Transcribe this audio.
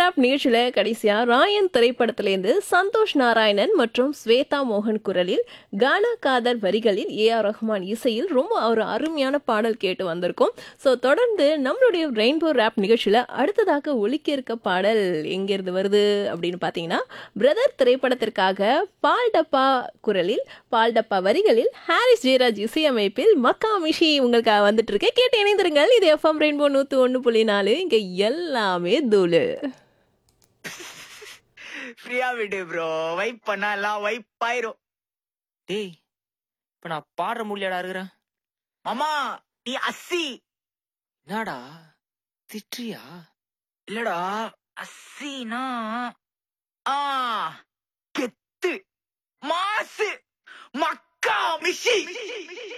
rape நிகழ்ச்சியில கடைசியா ராயன் திரைப்படத்திலேருந்து சந்தோஷ் நாராயணன் மற்றும் ஸ்வேதா மோகன் குரலில் கானா காதர் வரிகளில் ஏ ஆர் ரஹ்மான் இசையில் ரொம்ப ஒரு அருமையான பாடல் கேட்டு வந்திருக்கோம் ஸோ தொடர்ந்து நம்மளுடைய ரெயின்போ ரேப் நிகழ்ச்சியில அடுத்ததாக ஒலிக்க இருக்க பாடல் எங்கிருந்து வருது அப்படின்னு பார்த்தீங்கன்னா பிரதர் திரைப்படத்திற்காக பால் டப்பா குரலில் பால் டப்பா வரிகளில் ஹாரிஸ் ஜெயராஜ் இசையமைப்பில் மக்கா மிஷி உங்களுக்காக வந்துட்டு இருக்கு கேட்டு இணைந்திருங்கள் இது எஃப்எம் ரெயின்போ நூற்று ஒன்று புள்ளி நாலு இங்க எல்லாமே தூளு ஃப்ரீயா விடு ப்ரோ வைப் பண்ணா எல்லாம் வைப் ஆயிரும் டேய் இப்ப நான் பாடுற முடியலடா இருக்கிறேன் மாமா நீ அஸ்ஸி என்னடா திட்டுறியா இல்லடா அஸ்ஸினா ஆ கெத்து மாசு மக்கா மிஷி